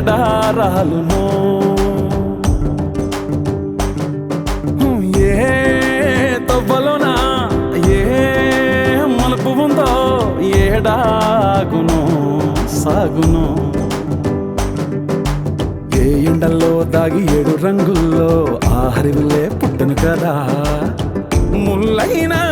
ఏడారాలునో ఏ తవ్వలోనా ఏ మలుపు ఉందో ఏడాగును సాగును ఏ ఎండల్లో దాగి ఏడు రంగుల్లో ఆ హరివిల్లే పుట్టను కదా ముల్లైనా